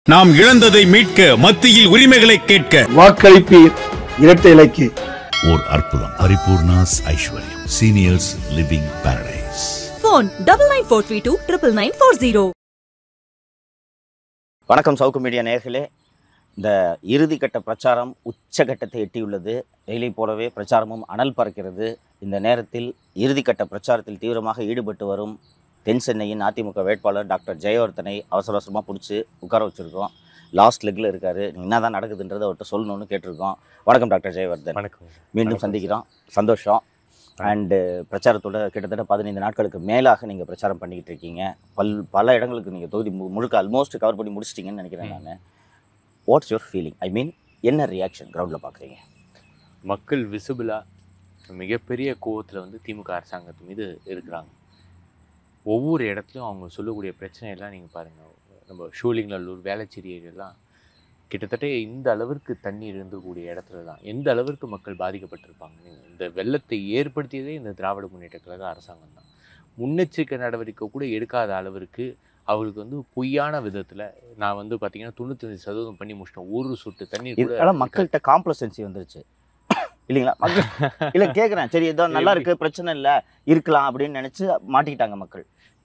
நாம் இழந்ததை மீட்க மத்தியில் உரிமைகளை கேட்க வாக்களிப்பீர் இரட்டை இலைக்கு ஓர் அற்புதம் Paripoorna's Aishwaryam seniors living paradise phone double nine four three two triple nine four zero. வணக்கம் சவுக்கு மீடியா நேயர்களே இந்த இறுதிக்கட்ட பிரச்சாரம் உச்சகட்டத்தை எட்டியுள்ளது வெயிலை போலவே பிரச்சாரமும் அனல் பறக்கிறது இந்த நேரத்தில் இறுதிக்கட்ட பிரச்சாரத்தில் தீவிரமாக ஈடுபட்டு வரும் தென் சென்னையின் அதிமுக வேட்பாளர் டாக்டர் ஜெயவர்தனை அவசர அவசரமாக பிடிச்சி உட்கார வச்சுருக்கோம் லாஸ்ட் லெக்கில் இருக்கார் என்ன தான் நடக்குதுன்றதை அவர்கிட்ட சொல்லணும்னு கேட்டிருக்கோம் வணக்கம் டாக்டர் ஜெயவர்தன் வணக்கம் மீண்டும் சந்திக்கிறோம் சந்தோஷம் அண்டு பிரச்சாரத்தோட கிட்டத்தட்ட பதினைந்து நாட்களுக்கு மேலாக நீங்கள் பிரச்சாரம் பண்ணிக்கிட்டு இருக்கீங்க பல் பல இடங்களுக்கு நீங்கள் தொகுதி மு- முழுக்க ஆல்மோஸ்ட் கவர் பண்ணி முடிச்சிட்டிங்கன்னு நினைக்கிறேன் நான் what's your feeling I mean என்ன ரியாக்ஷன் கிரவுண்டில் பார்க்குறீங்க மக்கள் விசிபிளாக மிகப்பெரிய கோவத்தில் வந்து திமுக அரசாங்கத்து மீது இருக்கிறாங்க ஒவ்வொரு இடத்துலையும் அவங்க சொல்லக்கூடிய பிரச்சனையெல்லாம் நீங்கள் பாருங்கள் நம்ம ஷூலிங்நல்லூர் வேளச்சேரி ஏரியெல்லாம் கிட்டத்தட்ட இந்த அளவிற்கு தண்ணீர் இருந்தக்கூடிய இடத்துல தான் எந்த அளவிற்கு மக்கள் பாதிக்கப்பட்டிருப்பாங்க நீங்க இந்த வெள்ளத்தை ஏற்படுத்தியதே இந்த திராவிட முன்னேற்ற கழக அரசாங்கம் தான் முன்னெச்சரிக்கை நடவடிக்கை கூட எடுக்காத அளவிற்கு அவங்களுக்கு வந்து பொய்யான விதத்தில் நான் வந்து பார்த்தீங்கன்னா தொண்ணூத்தஞ்சு சதவீதம் பண்ணி முடிச்சிட்டேன் ஒரு சொட்டு தண்ணீர் கூட இதெல்லாம் மக்கள்கிட்ட காம்ப்ளசன்சி வந்துருச்சு இல்லைங்களா மக்கள் இல்லை கேட்குறேன் சரி ஏதோ நல்லா இருக்கு பிரச்சனை இல்லை இருக்கலாம் அப்படின்னு நினச்சி மாட்டிக்கிட்டாங்க மக்கள்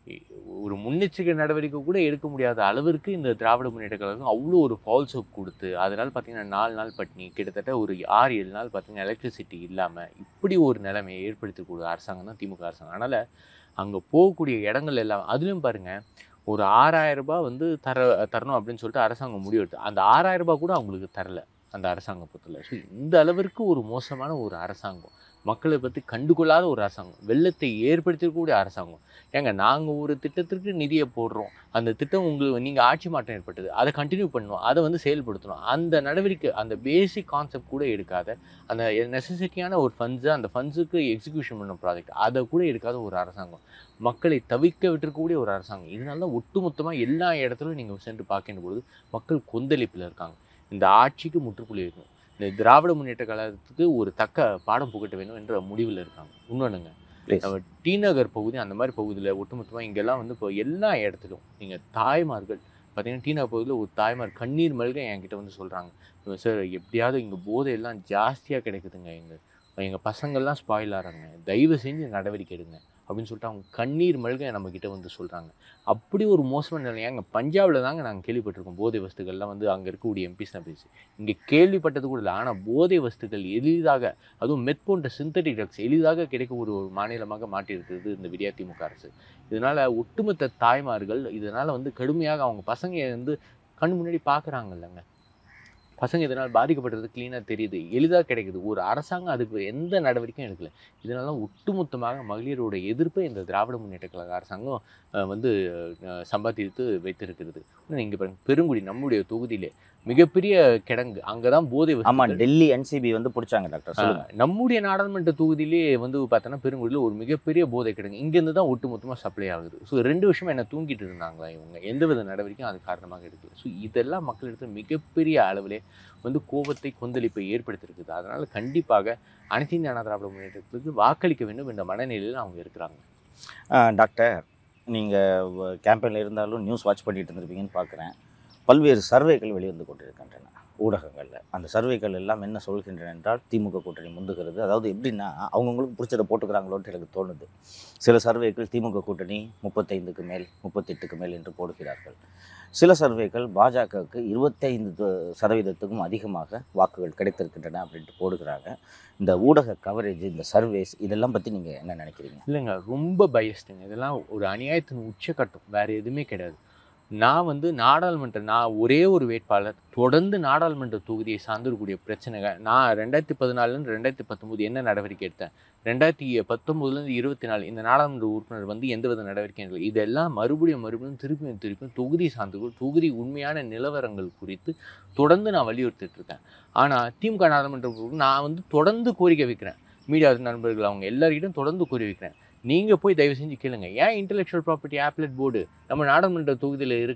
ஒரு முன்னெச்சரிக்கை நடவடிக்கை கூட எடுக்க முடியாத அளவிற்கு இந்த திராவிட முன்னேற்ற கழகம் அவ்வளோ ஒரு ஃபால்ஸ் ஹோப் கொடுத்து அதனால் பார்த்தீங்கன்னா நாலு நாள் பட்டினி கிட்டத்தட்ட ஒரு ஆறு ஏழு நாள் பார்த்தீங்கன்னா எலக்ட்ரிசிட்டி இல்லாமல் இப்படி ஒரு நிலைமையை ஏற்படுத்தக்கூடிய அரசாங்கம் தான் திமுக அரசாங்கம் அதனால் அங்கே போகக்கூடிய இடங்கள் எல்லாம் அதுலேயும் பாருங்கள் ஒரு ஆறாயிரம் ரூபாய் வந்து தர தரணும் அப்படின்னு சொல்லிட்டு அரசாங்கம் முடிவெடுத்து அந்த ஆறாயிரம் ரூபாய் கூட அவங்களுக்கு தரல அந்த அரசாங்கம் பொறுத்தல ஸோ இந்த அளவிற்கு ஒரு மோசமான ஒரு அரசாங்கம் மக்களை பற்றி கண்டுகொள்ளாத ஒரு அரசாங்கம் வெள்ளத்தை ஏற்படுத்தக்கூடிய அரசாங்கம் ஏங்க நாங்கள் ஒரு திட்டத்திற்கு நிதியை போடுறோம் அந்த திட்டம் உங்களுக்கு நீங்கள் ஆட்சி மாற்றம் ஏற்பட்டது அதை கண்டினியூ பண்ணணும் அதை வந்து செயல்படுத்தணும் அந்த நடவடிக்கை அந்த பேசிக் கான்செப்ட் கூட எடுக்காத அந்த நெசசிட்டியான ஒரு ஃபண்ட்ஸு அந்த ஃபண்ட்ஸுக்கு எக்ஸிக்யூஷன் பண்ண ப்ராஜெக்ட் அதை கூட எடுக்காத ஒரு அரசாங்கம் மக்களை தவிக்க விட்டிருக்கக்கூடிய ஒரு அரசாங்கம் இதனால தான் ஒட்டுமொத்தமாக எல்லா இடத்துலையும் நீங்கள் சென்று பார்க்கின்ற பொழுது மக்கள் கொந்தளிப்பில் இருக்காங்க இந்த ஆட்சிக்கு முற்றுப்புள்ளி வைக்கணும் இந்த திராவிட முன்னேற்ற கழகத்துக்கு ஒரு தக்க பாடம் புகட்ட வேணும் என்ற முடிவில் இருக்காங்க இன்னொன்றுங்க ப்ளீஸ் நம்ம டி நகர் பகுதி அந்த மாதிரி பகுதியில் ஒட்டுமொத்தமாக இங்கெல்லாம் வந்து இப்போ எல்லா இடத்துலையும் நீங்கள் தாய்மார்கள் பார்த்தீங்கன்னா டி நகர் பகுதியில் ஒரு தாய்மார் கண்ணீர் மல்க என்கிட்ட வந்து சொல்கிறாங்க சார் எப்படியாவது இங்கே போதையெல்லாம் ஜாஸ்தியாக கிடைக்குதுங்க எங்கள் எங்கள் பசங்கள்லாம் ஸ்பாயில் ஆகிறாங்க தயவு செஞ்சு நடவடிக்கை எடுங்க அப்படின்னு சொல்லிட்டு அவங்க கண்ணீர் மல்க நம்மக்கிட்ட வந்து சொல்கிறாங்க அப்படி ஒரு மோசமான நிலை ஏங்க பஞ்சாபில் தாங்க நாங்கள் கேள்விப்பட்டிருக்கோம் போதை வஸ்துக்கள்லாம் வந்து அங்கே இருக்கக்கூடிய எம்பிஸ் தான் பேசி இங்கே கேள்விப்பட்டது கூட இல்லை ஆனால் போதை வஸ்துக்கள் எளிதாக அதுவும் மெத் போன்ற சிந்தட்டிக் ட்ரக்ஸ் எளிதாக கிடைக்க ஒரு ஒரு மாநிலமாக மாற்றியிருக்கிறது இந்த விடியா திமுக அரசு இதனால் ஒட்டுமொத்த தாய்மார்கள் இதனால் வந்து கடுமையாக அவங்க பசங்க வந்து கண் முன்னாடி பார்க்குறாங்கல்லங்க பசங்க இதனால் பாதிக்கப்பட்டது க்ளீனாக தெரியுது எளிதாக கிடைக்குது ஒரு அரசாங்கம் அதுக்கு எந்த நடவடிக்கையும் எடுக்கல இதனால ஒட்டுமொத்தமாக மகளிரோட எதிர்ப்பை இந்த திராவிட முன்னேற்ற கழக அரசாங்கம் அஹ், வந்து அஹ், சம்பாதித்து வைத்திருக்கிறது இன்னும் இங்கே பாருங்க பெருங்குடி நம்முடைய தொகுதியிலே மிகப்பெரிய கிடங்கு அங்கே தான் போதை ஆமாம் வஸ்துக்கள் டெல்லி என்சிபி வந்து பிடிச்சாங்க டாக்டர் சொல்லுங்க ஆஹ் நம்முடைய நாடாளுமன்ற தொகுதியிலே வந்து பார்த்தோன்னா பெருங்குடியில் ஒரு மிகப்பெரிய போதை கிடங்கு இங்கேருந்து தான் ஒட்டுமொத்தமாக சப்ளை ஆகுது ஸோ ரெண்டு வருஷமா என்ன தூங்கிட்டு இருந்தாங்களா இவங்க எந்தவித நடவடிக்கையும் அது காரணமாக எடுக்கல ஸோ இதெல்லாம் மக்களிடத்தில் மிகப்பெரிய அளவிலே வந்து கோபத்தை கொந்தளிப்பை ஏற்படுத்தியிருக்குது அதனால் கண்டிப்பாக அனைத்து இந்திய அண்ணா திராவிட முன்னேற்றத்துக்கு வாக்களிக்க வேண்டும் என்ற மனநிலையில் அவங்க இருக்கிறாங்க ஆ, டாக்டர் நீங்கள் கேம்பெயினில் இருந்தாலும் நியூஸ் வாட்ச் பண்ணிட்டு இருந்திருப்பீங்கன்னு பார்க்குறேன் பல்வேறு சர்வேகள் வெளிவந்து கொண்டிருக்கின்றன ஊடகங்களில் அந்த சர்வேகள் எல்லாம் என்ன சொல்கின்றன என்றால் திமுக கூட்டணி முந்துகிறது அதாவது எப்படின்னா அவங்கவுங்களுக்கு பிடிச்சதை போட்டுக்கிறாங்களோன்ட்டு எனக்கு தோணுது சில சர்வேக்கள் திமுக கூட்டணி முப்பத்தைந்துக்கு மேல் முப்பத்தெட்டுக்கு மேல் என்று போடுகிறார்கள் சில சர்வேக்கள் பாஜகவுக்கு இருபத்தைந்து த- சதவீதத்துக்கும் அதிகமாக வாக்குகள் கிடைத்திருக்கின்றன அப்படின்ட்டு போடுகிறாங்க இந்த ஊடக கவரேஜ் இந்த சர்வேஸ் இதெல்லாம் பற்றி நீங்கள் என்ன நினைக்கிறீங்க இல்லைங்க ரொம்ப பயஸ்டுங்க இதெல்லாம் ஒரு அநியாயத்தின் உச்சக்கட்டம் வேறு எதுவுமே கிடையாது நான் வந்து நாடாளுமன்ற நான் ஒரே ஒரு வேட்பாளர் தொடர்ந்து நாடாளுமன்ற தொகுதியை சார்ந்திருக்கக்கூடிய பிரச்சனைகள் நான் ரெண்டாயிரத்தி பதினாலுலேருந்து ரெண்டாயிரத்தி பத்தொம்போது என்ன நடவடிக்கை எடுத்தேன் ரெண்டாயிரத்தி பத்தொம்போதுலேருந்து இருபத்தி நாலு இந்த நாடாளுமன்ற உறுப்பினர் வந்து எந்தவித நடவடிக்கையும் எடுக்கல இதெல்லாம் மறுபடியும் மறுபடியும் திருப்பியும் திருப்பியும் தொகுதி சார்ந்து தொகுதி உண்மையான நிலவரங்கள் குறித்து தொடர்ந்து நான் வலியுறுத்திட்டு இருக்கேன் ஆனால் திமுக நாடாளுமன்ற உறுப்பினர் நான் வந்து தொடர்ந்து கோரிக்கை வைக்கிறேன் மீடியா நண்பர்கள் அவங்க எல்லார்கிட்டும் தொடர்ந்து கோரி வைக்கிறேன் நீங்கள் போய் தயவு செஞ்சு கேளுங்க ஏன் இன்டெலெக்சுவல் ப்ராப்பர்ட்டி ஆப்லெட் போர்டு நம்ம நாடாளுமன்ற தொகுதியில் இருக்குது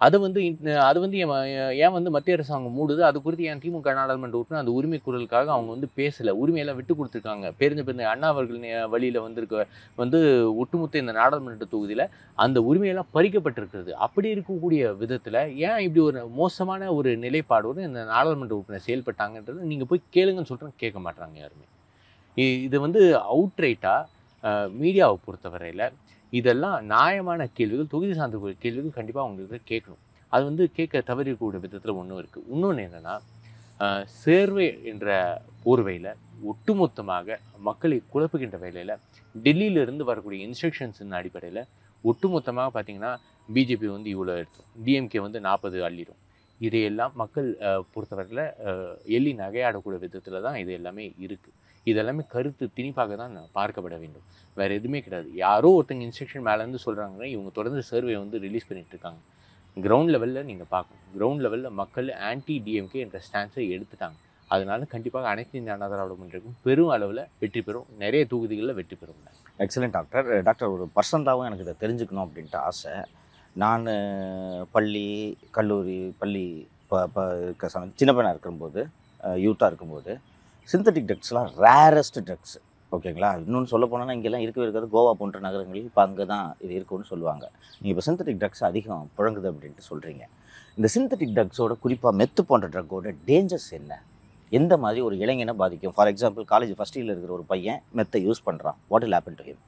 அதை வந்து இந்த- அது வந்து ஏன் ம- ஏன் வந்து மத்திய அரசாங்கம் மூடுது அது குறித்து ஏன் திமுக நாடாளுமன்ற உறுப்பினர் அந்த உரிமை குரலுக்காக அவங்க வந்து பேசல உரிமையெல்லாம் விட்டு கொடுத்துருக்காங்க பேருந்து பேருந்து அண்ணா அவர்கள் நே- வழியில வந்திருக்க வந்து ஒட்டுமொத்த இந்த நாடாளுமன்ற தொகுதியில அந்த உரிமையெல்லாம் பறிக்கப்பட்டிருக்கிறது அப்படி இருக்கக்கூடிய விதத்துல ஏன் இப்படி ஒரு மோசமான ஒரு நிலைப்பாடோடு இந்த நாடாளுமன்ற உறுப்பினர் செயல்பட்டாங்கன்றது நீங்க போய் கேளுங்கன்னு சொல்றேன் கேட்க மாட்டாங்க யாருமே இ- இது வந்து அவுட்ரைட்டாக மீடியாவை பொறுத்தவரையில் இதெல்லாம் நியாயமான கேள்விகள் தொகுதி சார்ந்த ஒரு கேள்விகள் கண்டிப்பாக அவங்களுக்கு கேட்கணும் அது வந்து கேட்க தவறிக்கூடிய விதத்தில் ஒன்றும் இருக்குது இன்னொன்று என்னென்னா சேர்வை என்ற போர்வையில் ஒட்டுமொத்தமாக மக்களை குழப்புகின்ற வேலையில் டெல்லியிலிருந்து வரக்கூடிய இன்ஸ்ட்ரக்ஷன்ஸின் அடிப்படையில் ஒட்டுமொத்தமாக பார்த்தீங்கன்னா பிஜேபி வந்து இவ்வளோ எடுத்தோம் டிஎம்கே வந்து நாற்பது அள்ளிடும் இதையெல்லாம் மக்கள் அஹ், பொறுத்தவரையில் அஹ், எள்ளி நகையாடக்கூடிய விதத்தில் தான் இது எல்லாமே இருக்குது இதெல்லாமே கருத்து திணிப்பாக தான் பார்க்கப்பட வேண்டும் வேறு எதுவுமே கிடையாது யாரோ ஒருத்தங்க இன்ஸ்ட்ரக்ஷன் மேலேருந்து சொல்கிறாங்கன்னா இவங்க தொடர்ந்து சர்வே வந்து ரிலீஸ் பண்ணிட்டு இருக்காங்க கிரவுண்ட் லெவலில் நீங்கள் பார்க்கணும் கிரவுண்ட் லெவலில் மக்கள் ஆன்டி டிஎம்கே என்ற ஸ்டான்ஸை எடுத்துட்டாங்க அதனால கண்டிப்பாக அனைத்து இந்திய அண்ணா திராவிட முன்னேற்றம் பெரும் அளவில் வெற்றி பெறும் நிறைய தொகுதிகளில் வெற்றி பெறும் எக்ஸலண்ட் டாக்டர் டாக்டர் ஒரு பர்சனலாகவும் எனக்கு இதை தெரிஞ்சுக்கணும் அப்படின்ட்டு ஆசை நான் பள்ளி கல்லூரி பள்ளி இப்போ இப்போ இருக்க சமயம் சின்ன பையனாக இருக்கும்போது யூத்தாக இருக்கும்போது சிந்தட்டிக் ட்ரக்ஸ்லாம் ரேரஸ்ட் ட்ரக்ஸ் ஓகேங்களா இன்னொன்று சொல்ல போனோன்னா இங்கெல்லாம் இருக்கவே இருக்காது கோவா போன்ற நகரங்களில் இப்போ அங்கே தான் இது இருக்குன்னு சொல்லுவாங்க நீங்கள் இப்போ சிந்தட்டிக் ட்ரக்ஸ் அதிகம் புழங்குது அப்படின்ட்டு சொல்கிறீங்க இந்த சிந்தட்டிக் ட்ரக்ஸோட குறிப்பாக மெத்து போன்ற ட்ரக்கோட டேஞ்சர்ஸ் என்ன எந்த மாதிரி ஒரு இளைஞனை பாதிக்கும் ஃபார் எக்ஸாம்பிள் காலேஜ் ஃபஸ்ட் இயரில் இருக்கிற ஒரு பையன் மெத்தை யூஸ் பண்ணுறான் what will happen to him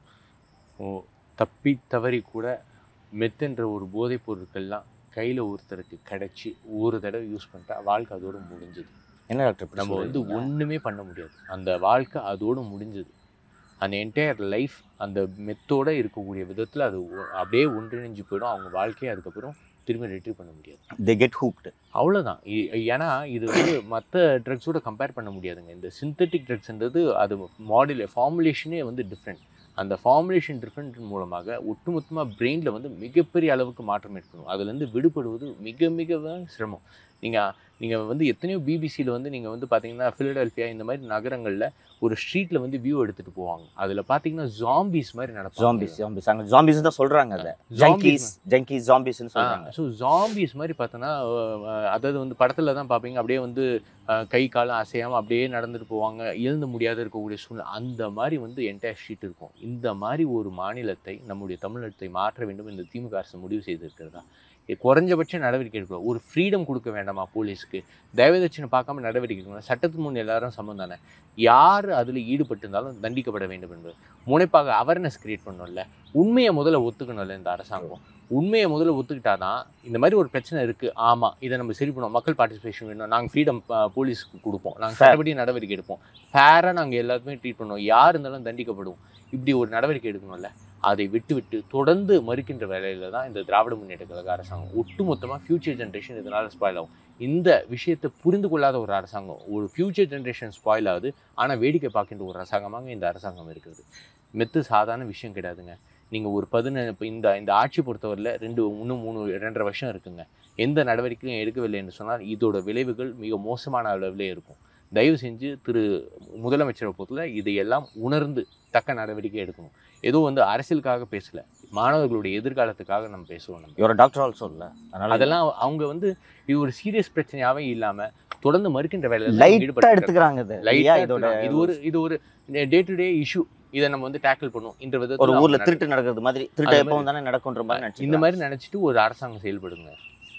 ஓ தப்பி தவறி கூட மெத்தென்ற ஒரு போதைப் பொருட்கள்லாம் கையில் ஒருத்தருக்கு கிடைச்சி ஒரு தடவை யூஸ் பண்ணிட்டா வாழ்க்கை அதோட முடிஞ்சுது என்ன டாக்டர் இப்படி நம்ம வந்து சொல்றீங்க? ஒன்றுமே பண்ண முடியாது அந்த வாழ்க்கை அதோட முடிஞ்சது அந்த என்டையர் லைஃப் அந்த மெத்தோட இருக்கக்கூடிய விதத்தில் அது ஒ- அப்படியே ஒன்றிணைஞ்சு போயிடும் அவங்க வாழ்க்கையை அதுக்கப்புறம் திரும்பி ரிட்ரீவ் பண்ண முடியாது they get hooked அவ்வளோதான் ஏன்னா இது வந்து மற்ற ட்ரக்ஸோட கம்பேர் பண்ண முடியாதுங்க இந்த சிந்தட்டிக் ட்ரக்ஸ்ன்றது அது மாடுல ஃபார்முலேஷனே வந்து டிஃப்ரெண்ட் அந்த ஃபார்முலேஷன் டிஃப்ரெண்ட் மூலமாக ஒட்டுமொத்தமாக பிரெயினில் வந்து மிகப்பெரிய அளவுக்கு மாற்றம் ஏற்படும் அதுலேருந்து விடுபடுவது மிக மிக சிரமம் நீங்கள் நீங்கள் வந்து எத்தனையோ பிபிசியில் வந்து நீங்கள் வந்து பார்த்தீங்கன்னா ஃபிலடெல்ஃபியா இந்த மாதிரி நகரங்களில் ஒரு ஸ்ட்ரீட்டில் வந்து வியூ எடுத்துகிட்டு போவாங்க அதில் பார்த்தீங்கன்னா ஜாம்பிஸ் மாதிரி நடப்பாங்க ஜாம்பிஸ் ஜாம்பிஸ் அங்கே ஜாம்பிஸ் தான் சொல்றாங்க அதை Zombies ஜங்கிஸ் ஜங்கிஸ் ஜாம்பிஸ்னு சொல்றாங்க ஸோ ஜாம்பிஸ் மாதிரி பார்த்தோன்னா அஹ், அதாவது வந்து படத்தில் தான் பார்ப்பீங்க அப்படியே வந்து அஹ், கை காலம் அசையாமல் அப்படியே நடந்துட்டு போவாங்க எழுந்த முடியாத இருக்கக்கூடிய சூழ்நிலை அந்த மாதிரி வந்து என்டையர் ஷீட் இருக்கும் இந்த மாதிரி ஒரு மாநிலத்தை நம்முடைய தமிழகத்தை மாற்ற வேண்டும் இந்த திமுக அரசு முடிவு செய்திருக்கிறதா இது குறைஞ்சபட்ச நடவடிக்கை எடுக்கணும் ஒரு ஃப்ரீடம் கொடுக்க வேண்டாமா போலீஸ்க்கு தயவுதட்சணை பார்க்காம நடவடிக்கை எடுக்கணும் சட்டத்து முன் எல்லாரும் சமம் தானே யார் அதில் ஈடுபட்டிருந்தாலும் தண்டிக்கப்பட வேண்டும் என்பது முனைப்பாக அவேர்னஸ் கிரியேட் பண்ணணும்ல உண்மையை முதல்ல ஒத்துக்கணும்ல இந்த அரசாங்கம் உண்மையை முதல்ல ஒத்துக்கிட்டாதான் இந்த மாதிரி ஒரு பிரச்சனை இருக்கு ஆமா இதை நம்ம சரி பண்ணுவோம் மக்கள் பார்ட்டிசிபேஷன் வேணும் நாங்கள் ஃப்ரீடம் போலீஸ்க்கு கொடுப்போம் நாங்கள் Fair. சட்டப்படி நடவடிக்கை எடுப்போம் ஃபேராக நாங்கள் எல்லாத்துமே ட்ரீட் பண்ணுவோம் யார் இருந்தாலும் தண்டிக்கப்படுவோம் இப்படி ஒரு நடவடிக்கை எடுக்கணும்ல அதை விட்டு விட்டு தொடர்ந்து மறுக்கின்ற வேலையில தான் இந்த திராவிட முன்னேற்ற கழக அரசாங்கம் ஒட்டுமொத்தமாக ஃபியூச்சர் ஜென்ரேஷன் இதனால ஸ்பாயில் ஆகும் இந்த விஷயத்தை புரிந்து கொள்ளாத ஒரு அரசாங்கம் ஒரு ஃபியூச்சர் ஜென்ரேஷன் ஸ்பாயில் ஆகுது ஆனால் வேடிக்கை பார்க்கின்ற ஒரு அரசாங்கமாக இந்த அரசாங்கம் இருக்கிறது மெத்து சாதாரண விஷயம் கிடையாதுங்க நீங்கள் ஒரு பதின இப்போ இந்த இந்த ஆட்சி பொறுத்தவரையில் ரெண்டு இன்னும் மூணு ரெண்டரை வருஷம் இருக்குங்க எந்த நடவடிக்கையும் எடுக்கவில்லை என்று சொன்னால் இதோட விளைவுகள் மிக மோசமான அளவிலே இருக்கும் தயவு செஞ்சு திரு முதலமைச்சரை பொறுத்தல இதையெல்லாம் உணர்ந்து தக்க நடவடிக்கை எடுக்கணும் ஏதோ வந்து அரசியலுக்காக பேசல மாணவர்களுடைய எதிர்காலத்துக்காக நம்ம பேசுவோம் நம்ம யுவர் டாக்டர் ஆல்சோ இல்ல அதனால அதெல்லாம் அவங்க வந்து இது ஒரு சீரியஸ் பிரச்சனையாவே இல்லாம தொடர்ந்து மறுக்கின்ற வேலையில லைட்டா எடுத்துக்கிறாங்க இது லைட்டா இல்லையா? இதோட இது ஒரு இது ஒரு டே டு டே இஷ்யூ இதை நம்ம வந்து டேக்கிள் பண்ணுவோம் என்ற ஒரு விதத்துல ஊர்ல அவங்க திருட்டு நடக்கிறது மாதிரி திருட்டு அது எப்பவும் தானே நடக்குன்ற மாதிரி இந்த நினைச்சு மாதிரி நினைச்சிட்டு ஒரு அரசாங்கம் செயல்படுங்க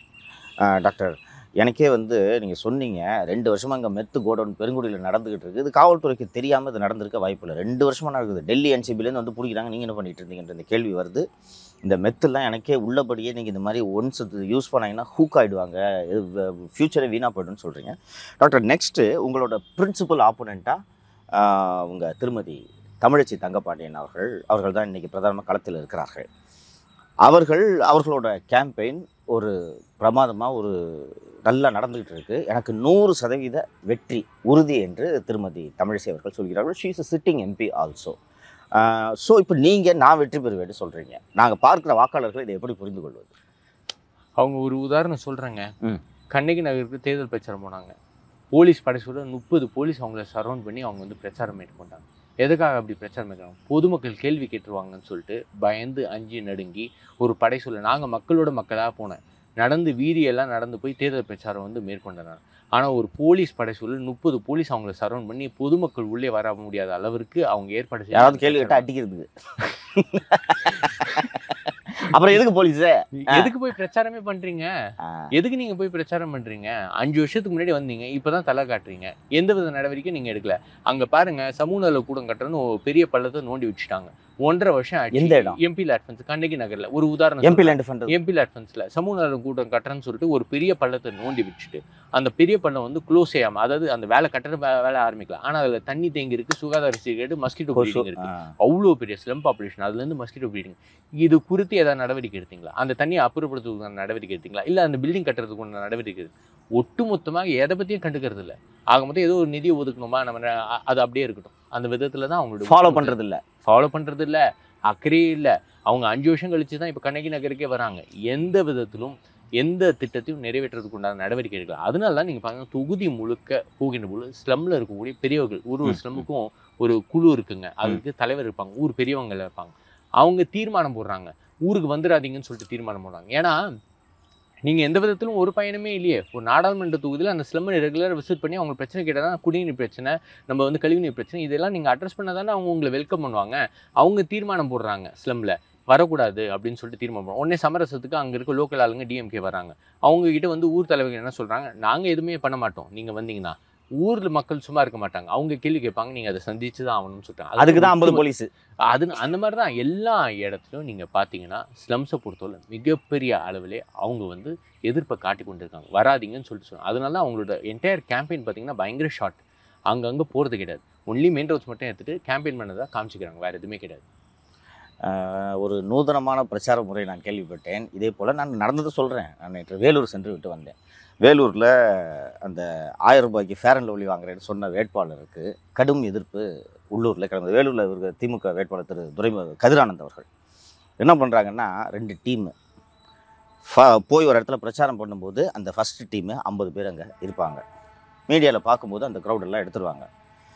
டாக்டர் எனக்கே வந்து நீங்க சொன்னீங்க ரெண்டு வருஷமா அங்க மெத்து கோடவுன் பெருங்குடியில் நடந்துகிட்டு இருக்கு இது காவல்துறைக்கு தெரியாம இது நடந்திருக்க வாய்ப்பு இல்லை ரெண்டு வருஷமா நடக்குது டெல்லி என்சிபிலேருந்து வந்து பிடிக்கிறாங்க நீங்க என்ன பண்ணிட்டு இருந்தீங்கன்ற இந்த கேள்வி வருது இந்த மெத்துலாம் எனக்கே உள்ளபடியே நீங்கள் இந்த மாதிரி ஒன்ஸ் யூஸ் பண்ணீங்கன்னா ஹூக் ஆகிடுவாங்க ஃப்யூச்சரே வீணாக போய்டுன்னு சொல்கிறீங்க டாக்டர் நெக்ஸ்ட்டு உங்களோட பிரின்சிபல் ஆப்போனண்ட்டாக உங்கள் திருமதி தமிழச்சி தங்கப்பாண்டியன் அவர்கள் அவர்கள் தான் இன்றைக்கி பிரதான களத்தில் இருக்கிறார்கள் அவர்கள் அவர்களோட கேம்பெயின் ஒரு பிரமாதமாக ஒரு நல்லா நடந்துகிட்டு இருக்கு எனக்கு நூறு சதவீத வெற்றி உறுதி என்று திருமதி தமிழிசை அவர்கள் சொல்கிறார்கள் she is a sitting MP also so இப்போ நீங்கள் நான் வெற்றி பெறுவேன்னு சொல்கிறீங்க நாங்கள் பார்க்குற வாக்காளர்கள் இதை எப்படி புரிந்து கொள்வது அவங்க ஒரு உதாரணம் சொல்றேங்க ம். கண்ணகி நகருக்கு தேர்தல் பிரச்சாரம் போனாங்க போலீஸ் படைசோட முப்பது போலீஸ் அவங்கள சரௌண்ட் பண்ணி அவங்க வந்து பிரச்சாரம் மேற்கொண்டாங்க எதுக்காக அப்படி பிரச்சாரம் மேற்கொண்டாங்க பொதுமக்கள் கேள்வி கேட்டுருவாங்கன்னு சொல்லிட்டு பயந்து அஞ்சு நடுங்கி ஒரு படை சொல்ல நாங்கள் மக்களோட மக்களாக போனேன் நடந்து வீதியெல்லாம் நடந்து போய் தேர்தல் பிரச்சாரம் வந்து மேற்கொண்டனர் ஆனால் ஒரு போலீஸ் படைசூழல் முப்பது போலீஸ் அவங்கள சரௌண்ட் பண்ணி பொதுமக்கள் உள்ளே வர முடியாத அளவிற்கு அவங்க ஏற்பாடு செய்து யாராவது கேள்வி கேட்டா அடிக்கிறதுக்கு அப்புறம் எதுக்கு போலீஸு எதுக்கு போய் பிரச்சாரமே பண்றீங்க எதுக்கு நீங்க போய் பிரச்சாரம் பண்றீங்க அஞ்சு வருஷத்துக்கு முன்னாடி வந்தீங்க இப்பதான் தலை காட்டுறீங்க எந்த வித நடவடிக்கை நீங்க எடுக்கல அங்க பாருங்க சமூக நல கூடம் கட்டுறன்னு ஒரு பெரிய பள்ளத்தை நோண்டி வச்சுட்டாங்க ஒன்றரை வருஷம் ஆச்சு எந்த இடம்? எம்பி லேட்ஃபன்ஸ் கண்ணகி நகர்ல ஒரு உதாரணம் எம்பி லேண்ட் ஃபண்ட் எம்பி லேட்ஃபன்ஸ்ல சமூக நல கூட்டம் கட்டுறேன்னு சொல்லிட்டு ஒரு பெரிய பள்ளத்தை நோண்டி வச்சுட்டு அந்த பெரிய பள்ளம் வந்து க்ளோஸ் செய்யாம அதாவது அந்த வேலை கட்டுற வே- வேலை ஆரம்பிக்கலாம் ஆனா அதுல தண்ணி தேங்கி இருக்கு சுகாதார சீர்கேடு மஸ்கிட்டோ ப்ரீடிங் இருக்கு அவ்வளோ பெரிய ஸ்லம் பாப்புலேஷன் அதுலேருந்து மஸ்கிட்டோ ப்ரீடிங் இது குறித்து ஏதாவது நடவடிக்கை எடுத்தீங்களா அந்த தண்ணியை அப்புறப்படுத்துறதுக்கான நடவடிக்கை எடுத்தீங்களா இல்லை அந்த பில்டிங் கட்டுறதுக்கு நடவடிக்கை எடுத்து ஒட்டுமொத்தமாக எதை பற்றியும் கண்டுக்கிறது இல்லை ஆக மொத்தம் ஏதோ ஒரு நிதியை ஒதுக்கணுமா நம்ம ந- அ- அது அப்படியே இருக்கட்டும் அந்த விதத்தில் தான் அவங்களோட ஃபாலோ பண்றது இல்ல ஃபாலோ பண்ணுறது இல்லை அக்கறையே இல்லை அவங்க அஞ்சு வருஷம் கழிச்சு தான் இப்போ கண்ணகி நகருக்கே வராங்க எந்த விதத்திலும் எந்த திட்டத்தையும் நிறைவேற்றுறதுக்கு உண்டான நடவடிக்கை எடுக்கல அதனால தான் நீங்கள் பாருங்க தொகுதி முழுக்க போகின்ற போது ஸ்லம்மில் இருக்கக்கூடிய பெரியவர்கள் ஒரு ஒரு ம், ஸ்லம்முக்கும் ஒரு குழு இருக்குங்க அதுக்கு தலைவர் இருப்பாங்க ஊர் பெரியவங்க இருப்பாங்க அவங்க தீர்மானம் போடுறாங்க ஊருக்கு வந்துடாதீங்கன்னு சொல்லிட்டு தீர்மானம் போடுறாங்க ஏன்னா நீங்க எந்த விதத்திலும் ஒரு பயனுமே இல்லையே ஒரு நாடாளுமன்ற தொகுதியில் அந்த ஸ்லம்மை ரெகுலராக விசிட் பண்ணி அவங்க பிரச்சனை கேட்டால் குடிநீர் பிரச்சனை நம்ம வந்து கழிவுநீர் பிரச்சனை இதெல்லாம் நீங்கள் அட்ரஸ் பண்ணால் தானே அவங்க உங்களை வெல்கம் பண்ணுவாங்க அவங்க தீர்மானம் போடுறாங்க ஸ்லம்மில் வரக்கூடாது அப்படின்னு சொல்லிட்டு தீர்மானம் போடுறாங்க உடனே சமரசத்துக்கு அங்கே இருக்க லோக்கல் ஆளுங்க டிஎம்கே வராங்க அவங்க கிட்ட வந்து ஊர் தலைவர்கள் என்ன சொல்கிறாங்க நாங்கள் எதுவுமே பண்ண மாட்டோம் நீங்கள் வந்தீங்கன்னா ஊர்ல மக்கள் சும்மா இருக்க மாட்டாங்க அவங்க கேள்வி கேட்பாங்க நீங்க அதை சந்திச்சு தான் ஆகணும்னு சொல்லிட்டாங்க அதுக்கு தான் ஐம்பது போலீஸ் அது அந்த மாதிரி தான் எல்லா இடத்துலையும் நீங்கள் பார்த்தீங்கன்னா ஸ்லம்ஸை பொறுத்தவரை மிகப்பெரிய அளவிலே அவங்க வந்து எதிர்ப்பை காட்டி கொண்டிருக்காங்க வராதீங்கன்னு சொல்லிட்டு சொன்னாங்க அதனால தான் அவங்களோட என்டையர் கேம்பெயின் பார்த்தீங்கன்னா பயங்கர ஷார்ட் அங்கங்கே போகிறது கிடையாது ஒன்லி மெயின் ரோட்ஸ் மட்டும் எடுத்துட்டு கேம்பெயின் பண்ணதை காமிச்சிக்கிறாங்க வேறு எதுவுமே கிடையாது ஆஹ் ஒரு நூதனமான பிரச்சார முறை நான் கேள்விப்பட்டேன் இதே போல் நான் நடந்ததை சொல்கிறேன் நான் நேற்று வேலூர் சென்று விட்டு வந்தேன் வேலூரில் அந்த ஆயிரம் ரூபாய்க்கு ஃபேர் அண்ட் லவ்லி வாங்குறேன்னு சொன்ன வேட்பாளருக்கு கடும் எதிர்ப்பு உள்ளூரில் கிடந்தது வேலூரில் இருக்க திமுக வேட்பாளர் திரு துரை கதிரானந்த் அவர்கள் என்ன பண்ணுறாங்கன்னா ரெண்டு டீமு போய் ஒரு இடத்துல பிரச்சாரம் பண்ணும்போது அந்த ஃபஸ்ட்டு டீமு ஐம்பது பேர் அங்கே இருப்பாங்க மீடியாவில் பார்க்கும்போது அந்த crowd எல்லாம் எடுத்துருவாங்க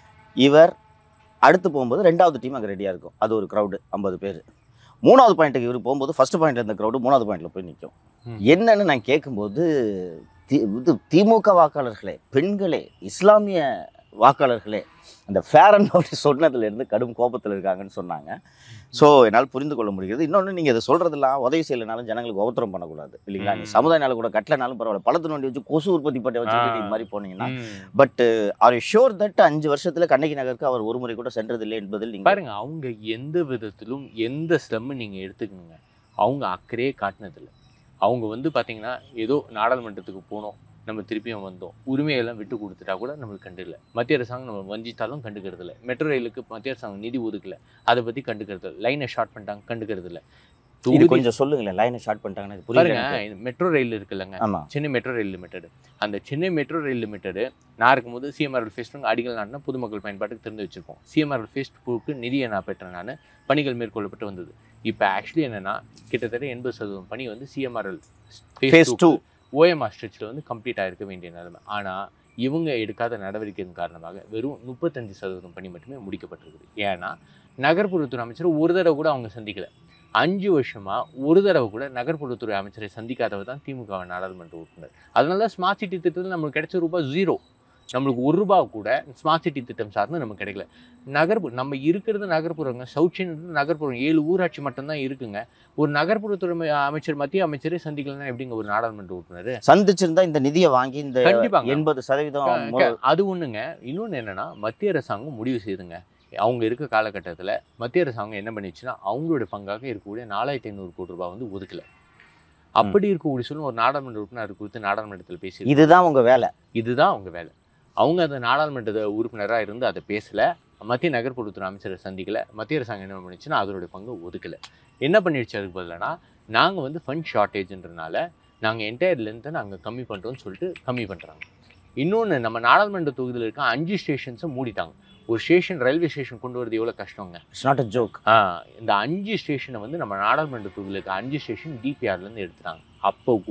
இவர் அடுத்து போகும்போது ரெண்டாவது டீம் அங்கே ரெடியாக இருக்கும் அது ஒரு க்ரௌடு ஐம்பது பேர் மூணாவது பாயிண்ட்டுக்கு இவர் போகும்போது ஃபர்ஸ்ட் பாயிண்ட்ல இருந்த க்ரௌடு மூணாவது பாயிண்ட்ல போய் நிற்கும் ம். என்னன்னு நான் கேட்கும்போது தி- இது திமுக வாக்காளர்களே பெண்களே இஸ்லாமிய வாக்காளர்களே அந்த ஃபேர் அண்ட் லவ்லி சொன்னதுலேருந்து கடும் கோபத்தில் இருக்காங்கன்னு சொன்னாங்க ஸோ என்னால் புரிந்து கொள்ள முடிகிறது இன்னொன்று நீங்கள் இதை சொல்கிறதெல்லாம் உதவி செய்யலைனாலும் ஜனங்களுக்கு உபத்திரம் பண்ணக்கூடாது இல்லைங்களா நீ ம். சமுதாய நாள் கூட கட்டலைனாலும் பரவாயில்ல பழத்து நோண்டி வச்சு கொசு உற்பத்தி பண்ணி வச்சுக்கிட்டு ஆ. இது மாதிரி போனீங்கன்னா ம். But are you sure that அஞ்சு வருஷத்துல கண்ணகி நகருக்கு அவர் ஒரு முறை கூட சென்றதில்லை என்பதில் நீங்க பாருங்க அவங்க எந்த விதத்திலும் எந்த ஸ்லம்மு நீங்க எடுத்துக்கணுங்க அவங்க அக்கறையே காட்டினதில்லை அவங்க வந்து பாத்தீங்கன்னா ஏதோ நாடாளுமன்றத்துக்கு போனோம் நம்ம திருப்பியும் வந்தோம் உரிமையெல்லாம் விட்டு கொடுத்துட்டா கூட நம்மளுக்கு கண்டுக்கல மத்திய அரசாங்கம் நம்ம வஞ்சித்தாலும் கண்டுக்கிறது இல்லை மெட்ரோ ரயிலுக்கு மத்திய அரசாங்கம் நிதி ஒதுக்கல அதை பத்தி கண்டுக்கிறது இல்லை லைனை ஷார்ட் பண்ணிட்டாங்க கண்டுக்கிறது இல்லை இது தொகுதி- கொஞ்சம் சொல்லுங்களேன் லைனை ஷார்ட் பண்ணிட்டாங்கன்னு எனக்கு புரியல பாருங்க எனக்கு. இந்த மெட்ரோ ரயில் இருக்குல்லங்க ஆமா சென்னை மெட்ரோ ரயில் லிமிடெட் அந்த சென்னை மெட்ரோ ரயில் லிமிடெட் நான் இருக்கும்போது சிஎம்ஆர் ஃபேஸ்ட் அடிகள் நாட்டின பொதுமக்கள் பயன்பாட்டுக்கு திறந்து வச்சிருக்கோம் சிஎம்ஆர் ஃபேஸ்புக்கு நிதியை நான் பெற்றேன் நான் பணிகள் மேற்கொள்ளப்பட்டு வந்தது இப்போ ஆக்சுவலி என்னன்னா கிட்டத்தட்ட எண்பது சதவீதம் பணி வந்து சிஎம்ஆர்எல் Phase two. ஓஎம்ஆர் ஸ்ட்ரெச்சில் வந்து கம்ப்ளீட் ஆயிருக்க வேண்டிய நிலைமை ஆனால் இவங்க எடுக்காத நடவடிக்கையின் காரணமாக வெறும் முப்பத்தஞ்சு சதவீதம் பணி மட்டுமே முடிக்கப்பட்டிருக்குது ஏன்னா நகர்ப்புறத்துறை அமைச்சர் ஒரு தடவை கூட அவங்க சந்திக்கல அஞ்சு வருஷமா ஒரு தடவை கூட நகர்ப்புறத்துறை அமைச்சரை சந்திக்காதவர் தான் திமுக நாடாளுமன்ற உறுப்பினர் அதனால தான் ஸ்மார்ட் சிட்டி திட்டத்தில் நம்மளுக்கு கிடைச்ச ரூபாய் ஜீரோ நம்மளுக்கு ஒரு ரூபா கூட ஸ்மார்ட் சிட்டி திட்டம் சார்ந்து நமக்கு கிடைக்கல நகர்பு நம்ம இருக்கிறது நகர்ப்புறங்க சவுச்சின்றது நகர்ப்புறம் ஏழு ஊராட்சி மட்டும்தான் இருக்குங்க ஒரு நகர்ப்புறத்துறை அமை- அமைச்சர் மத்திய அமைச்சரே சந்திக்கலன்னா எப்படிங்க ஒரு நாடாளுமன்ற உறுப்பினர் சந்திச்சிருந்தா இந்த நிதியை வாங்கி இந்த கண்டிப்பாங்க. எண்பது சதவீதம் க- மு- க- அது ஒண்ணுங்க இன்னொன்று என்னன்னா மத்திய அரசாங்கம் முடிவு செய்துங்க அவங்க இருக்க காலகட்டத்தில் மத்திய அரசாங்கம் என்ன பண்ணிச்சுன்னா அவங்களோட பங்காக இருக்கக்கூடிய நாலாயிரத்தி ஐநூறு கோடி ரூபாய் வந்து ஒதுக்கல அப்படி இருக்கக்கூடிய சூழ்நிலை ஒரு நாடாளுமன்ற உறுப்பினர் குறித்து நாடாளுமன்றத்தில் பேசி இதுதான் உங்க வேலை இதுதான் அவங்க வேலை அவங்க அந்த நாடாளுமன்ற உறுப்பினராக இருந்து அதை பேசல மத்திய நகர்ப்புறத்துறை அமைச்சரை சந்திக்கல மத்திய அரசாங்கம் என்ன பண்ணுச்சுன்னா அதனுடைய பங்கு ஒதுக்கல என்ன பண்ணிடுச்சு அதுக்கு பதிலானா நாங்கள் வந்து ஃபண்ட் ஷார்ட்டேஜ்ன்றனால நாங்கள் என்டையர் லென்த்தை நாங்கள் கம்மி பண்ணுறோம்னு சொல்லிட்டு கம்மி பண்ணுறாங்க இன்னொன்று நம்ம நாடாளுமன்ற தொகுதியில் இருக்க அஞ்சு ஸ்டேஷன்ஸை மூடிட்டாங்க ஒரு ஸ்டேஷன் ரயில்வே ஸ்டேஷன் கொண்டு வரது எவ்வளோ கஷ்டங்க இட்ஸ் நாட் அ ஜோக் ஆ, இந்த அஞ்சு ஸ்டேஷனை வந்து நம்ம நாடாளுமன்ற தொகுதியில் இருக்க அஞ்சு ஸ்டேஷன் டிபிஆர்லேருந்து எடுத்துட்டாங்க அப்போ கூட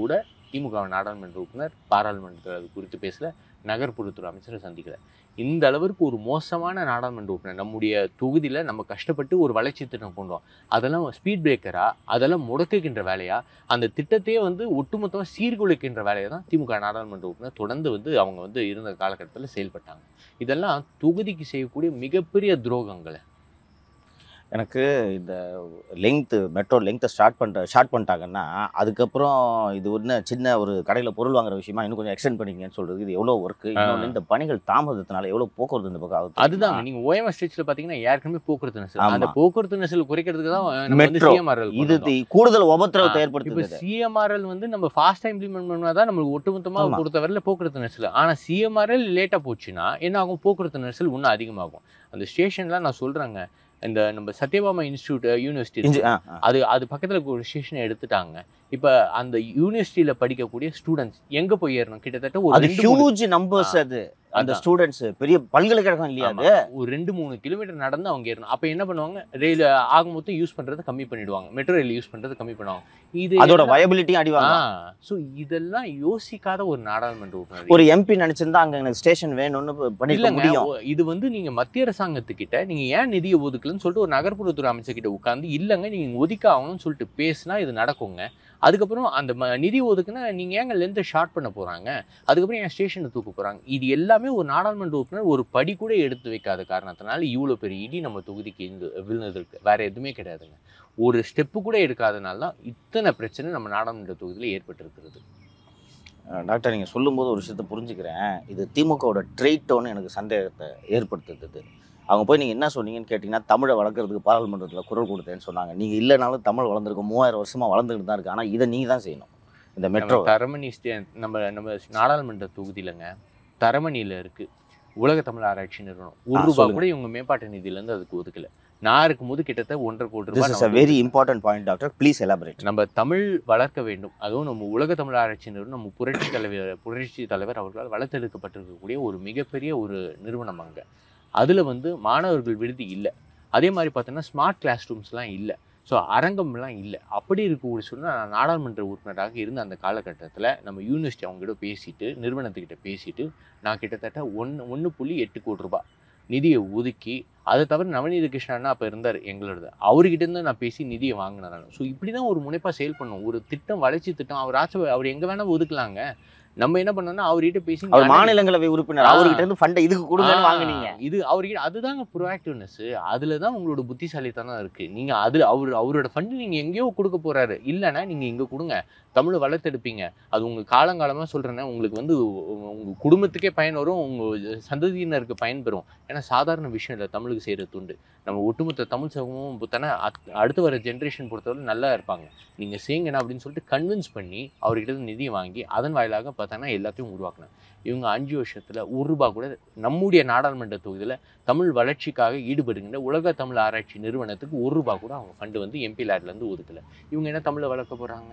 திமுக நாடாளுமன்ற உறுப்பினர் பாராளுமன்றத்தில் அது குறித்து பேசல நகர்ப்புறத்துறை அமைச்சரை சந்திக்கல இந்த அளவிற்கு ஒரு மோசமான நாடாளுமன்ற உறுப்பினர் நம்முடைய தொகுதியில் நம்ம கஷ்டப்பட்டு ஒரு வளர்ச்சி திட்டம் கொண்டு வரோம் அதெல்லாம் ஸ்பீட் பிரேக்கரா அதெல்லாம் முடக்குகின்ற வேலையா அந்த திட்டத்தையே வந்து ஒட்டுமொத்தமாக சீர்குலைக்கின்ற வேலையை தான் திமுக நாடாளுமன்ற உறுப்பினர் தொடர்ந்து வந்து அவங்க வந்து இருந்த காலகட்டத்தில் செயல்பட்டாங்க இதெல்லாம் தொகுதிக்கு செய்யக்கூடிய மிகப்பெரிய துரோகங்களை எனக்கு இந்த லெங்க்த்து மெட்ரோ லெங்க்த்தை ஸ்டார்ட் பண்ணிட்ட ஸ்டார்ட் பண்ணிட்டாங்கன்னா அதுக்கப்புறம் இது ஒன்று சின்ன ஒரு கடையில் பொருள் வாங்குற விஷயமா இன்னும் கொஞ்சம் எக்ஸ்டெண்ட் பண்ணிக்கங்கன்னு சொல்றது இது எவ்வளோ ஒர்க்கு இன்னொன்று இந்த பணிகள் தாமதத்தினால எவ்வளோ போக்குவரத்து இந்த பக்கம் ஆகுது அதுதான் நீங்க ஓஎம்ஆர் ஸ்டேஜ்ல பாத்தீங்கன்னா ஏற்கனவே போக்குவரத்து நெரிசல் ஆமா. அந்த போக்குவரத்து நெரிசல் குறைக்கிறதுக்கு தான் நம்ம வந்து Metro. சிஎம்ஆர்எல் இது தி- கூடுதல் உபத்திரவத்தை இப்போ ஏற்படுத்துது சிஎம்ஆர்எல் வந்து நம்ம ஃபாஸ்டா இம்ப்ளிமெண்ட் பண்ணாதான் நம்மளுக்கு ஒட்டுமொத்தமா ஆமா. பொறுத்தவரையில போக்குவரத்து நெரிசல் ஆனா சிஎம்ஆர்எல் லேட்டா போச்சுன்னா என்ன ஆகும் போக்குவரத்து நெரிசல் இன்னும் அதிகமாகும் அந்த ஸ்டேஷன்ல நான் சொல்றேங்க இந்த நம்ம சத்யபாமா இன்ஸ்டியூட் யூனிவர்சிட்டி இஞ்சி- இருக்கு. ஆ, ஆ. அது அது பக்கத்துல இருக்க ஒரு ஸ்டேஷனை எடுத்துட்டாங்க இப்ப அந்த யூனிவர்சிட்டியில படிக்கக்கூடிய ஸ்டூடெண்ட்ஸ் எங்க போய் ஏறணும் கிட்டத்தட்ட ஒரு அது ரெண்டு மூணு- ஹியூஜ் நம்பர்ஸ் ஆ. அது அந்த அதான். ஸ்டூடெண்ட்ஸ் பெரிய பல்கலைக்கழகம் இல்லையா ஆமா. அது ஒரு ரெண்டு மூணு கிலோமீட்டர் நடந்து அவங்க ஏறணும் அப்ப என்ன பண்ணுவாங்க ரயில் ஆக மொத்தம் யூஸ் பண்றதை கம்மி பண்ணிடுவாங்க மெட்ரோ ரயில் யூஸ் பண்றதை கம்மி பண்ணுவாங்க இது அதோட எல்லாம்- வயபிலிட்டியும் அடிவாங்க ஆ, so இதெல்லாம் யோசிக்காத ஒரு நாடாளுமன்ற உறுப்பினர் ஒரு எம்பி நினைச்சிருந்தா அங்க எனக்கு ஸ்டேஷன் வேணும்னு பண்ணிருக்க இல்லைங்க முடியும் ஓ- இது வந்து நீங்க மத்திய அரசாங்கத்துக்கிட்ட நீங்க ஏன் நிதியை ஒதுக்கலன்னு சொல்லிட்டு ஒரு நகர்ப்புறத்துறை அமைச்சர்கிட்ட உட்கார்ந்து இல்லைங்க நீங்க ஒதுக்க ஆகணும்னு சொல்லிட்டு பேசினா இது நடக்குங்க அதுக்கப்புறம் அந்த ம- நிதி ஒதுக்குனா நீங்க ஏங்க லென்த்தை ஷார்ட் பண்ண போறாங்க அதுக்கப்புறம் என் ஸ்டேஷனை தூக்க போறாங்க இது எல்லாமே ஒரு நாடாளுமன்ற உறுப்பினர் ஒரு படி கூட எடுத்து வைக்காத காரணத்தினால இவ்வளவு பெரிய இடி நம்ம தொகுதிக்கு இருந்து விழுந்தது இருக்கு வேற எதுவுமே கிடையாதுங்க ஒரு ஸ்டெப்பு கூட எடுக்காதனால தான் இத்தனை பிரச்சனை நம்ம நாடாளுமன்ற தொகுதியில் ஏற்பட்டிருக்கிறது அஹ் டாக்டர் நீங்கள் சொல்லும்போது ஒரு விஷயத்த புரிஞ்சுக்கிறேன் இது திமுகவோட ட்ரெயிட்டோன்னு எனக்கு சந்தேகத்தை ஏற்படுத்துது அவங்க போய் நீங்கள் என்ன சொன்னீங்கன்னு கேட்டிங்கன்னா தமிழை வளர்க்குறதுக்கு பாராளுமன்றத்தில் குரல் கொடுத்தேன்னு சொன்னாங்க நீங்கள் இல்லைனாலும் தமிழ் வளர்ந்துருக்கும் மூவாயிரம் வருஷமாக வளர்ந்துக்கிட்டு தான் இருக்குது ஆனால் இதை நீங்கள் தான் செய்யணும் இந்த மெட்ரோ நம்ம தரமணி ஸ்டே நம்ம நம்ம நாடாளுமன்ற தொகுதியிலங்க தரமணியில இருக்கு உலக தமிழ் ஆராய்ச்சி நிறுவனம் ஒரு ஆ, ரூபாய் சொல்லுங்க. கூட இவங்க மேம்பாட்டு நிதியில இருந்து அதுக்கு ஒதுக்கல நான் இருக்கும்போது கிட்டத்தட்ட ஒன்றரை கோடி திஸ் ரூபாய் இஸ் அ நான் வெரி வந்து important point doctor please elaborate நம்ம தமிழ் வளர்க்க வேண்டும் அதுவும் நம்ம உலக தமிழ் ஆராய்ச்சி நிறுவனம் நம்ம புரட்சி தலைவர் புரட்சி தலைவர் அவர்களால் வளர்த்தெடுக்கப்பட்டிருக்கக்கூடிய ஒரு மிகப்பெரிய ஒரு நிறுவனம் அங்க அதுல வந்து மாணவர்கள் விடுதி இல்லை அதே மாதிரி பார்த்தோன்னா ஸ்மார்ட் கிளாஸ் ரூம்ஸ்லாம் இல்லை ஸோ அரங்கம்லாம் இல்லை அப்படி இருக்கக்கூடிய சூழ்நிலை நான் நாடாளுமன்ற உறுப்பினராக இருந்த அந்த காலகட்டத்தில் நம்ம யூனிவர்சிட்டி அவங்ககிட்ட பேசிட்டு நிறுவனத்துக்கிட்ட பேசிட்டு நான் கிட்டத்தட்ட ஒன்று ஒன்று புள்ளி எட்டு கோடி ரூபாய் நிதியை ஒதுக்கி அதை தவிர நவநீத கிருஷ்ணன் அப்போ இருந்தார் எங்களோடது அவர்கிட்ட இருந்து நான் பேசி நிதியை வாங்கினேன் நான் ஸோ இப்படி தான் ஒரு முனைப்பாக செயல் பண்ணும் ஒரு திட்டம் வளர்ச்சி திட்டம் அவர் ஆட்சி அவர் எங்கே வேணால் ஒதுக்கலாங்க நம்ம என்ன பண்ணோம்னா அவர்கிட்ட பேசி அவர் ஞான- மாநிலங்களவை உறுப்பினர் ஆ. அவர்கிட்ட இருந்து ஃபண்டை இதுக்கு கொடுங்கன்னு ஆ, வாங்குனீங்க இது அவர்கிட்ட அதுதாங்க ப்ரோஆக்டிவ்னஸ் அதுல தான் உங்களோட புத்திசாலித்தனம் இருக்கு நீங்க அது அவர் அவரோட ஃபண்டு நீங்க எங்கேயோ கொடுக்க போறாரு இல்லைன்னா நீங்க இங்க கொடுங்க தமிழை வளர்த்தெடுப்பீங்க அது உங்க காலங்காலமா சொல்றேன்னா உங்களுக்கு வந்து உ- உங்க குடும்பத்துக்கே பயன் வரும் உங்க சந்ததியினருக்கு பயன் பெறும் ஏன்னா சாதாரண விஷயம் இல்லை தமிழுக்கு செய்யற துண்டு நம்ம ஒட்டுமொத்த தமிழ் சமூகமும் பார்த்தோன்னா அத்- அடுத்து வர ஜென்ரேஷன் பொறுத்தவரை நல்லா இருப்பாங்க நீங்க செய்யுங்கண்ணா அப்படின்னு சொல்லிட்டு கன்வின்ஸ் பண்ணி அவர்கிட்ட இருந்து நிதி வாங்கி அதன் வாயிலாக பார்த்தோன்னா எல்லாத்தையும் உருவாக்கணும் இவங்க அஞ்சு வருஷத்துல ஒரு ரூபா கூட நம்முடைய நாடாளுமன்ற தொகுதியில தமிழ் வளர்ச்சிக்காக ஈடுபடுகின்ற உலக தமிழ் ஆராய்ச்சி நிறுவனத்துக்கு ஒரு ரூபா கூட அவங்க ஃபண்டு வந்து எம்பி லேட்ல இருந்து ஒதுக்கல இவங்க என்ன தமிழை வளர்க்க போறாங்க